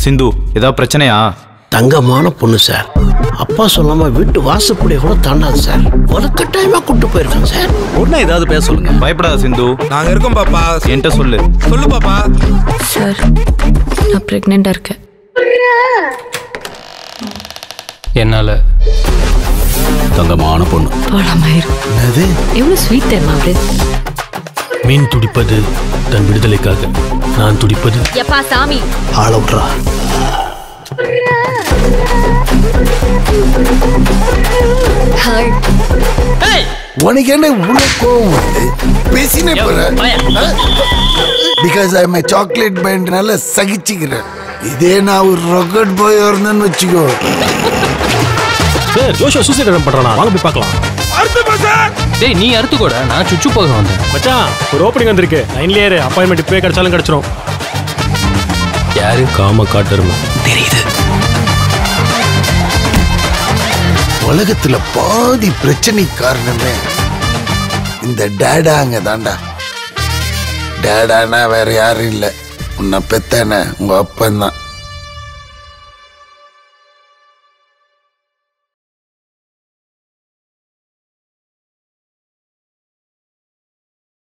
சிந்து ஏதாவது பிரச்சனையா தங்கமான பொண்ணு சார் அப்பா சொல்லாம வீட்டு வாசப்படியை கூட தாண்டாது சார் வலுக்கட்டாயமா கூட்டு போயிருக்கேன் சார் உடனே ஏதாவது பேச சொல்லுங்க பயப்படாத சிந்து நாங்க இருக்கோம் பாப்பா என்கிட்ட சொல்லு சொல்லு பாப்பா சார் நான் ப்ரெக்னெண்ட்டாக இருக்கேன் என்னால தங்கமான பொண்ணு போலாமாயிரும் என்னது எவ்வளோ ஸ்வீட் தெரியுமா அவரு மீன் துடிப்பது தன் விடுதலைக்காக நான் துடிப்பது எப்பா சாமி ஆள விட்றா ஹாய் உனக்கு என்ன இவ்வளவு கோவம் வருது பேசினே போற பிகாஸ் ஐ எம் சாக்லேட் பேண்ட்னால சகிச்சுக்கிறேன் இதே நான் ஒரு ராக்கெட் பாய் இருந்தேன்னு வச்சுக்கோ சார் ஜோஷா சூசைட் பண்றானா வாங்க போய் பார்க்கலாம் டேய் நீ அறுத்துக்கோட நான் சுச்சு போக வந்தேன் மச்சான் ஒரு ஓப்பனிங் வந்திருக்கு லைன்லயே இரு அப்பாயின்மெண்ட் இப்பவே கிடைச்சாலும் கிடைச்சிரும் யாரு காம காட்டருமா தெரியுது உலகத்துல பாதி பிரச்சனை காரணமே இந்த டேடாங்க தாண்டா டேடானா வேற யாரும் இல்ல உன்னை பெத்தானே உங்க அப்பன் தான்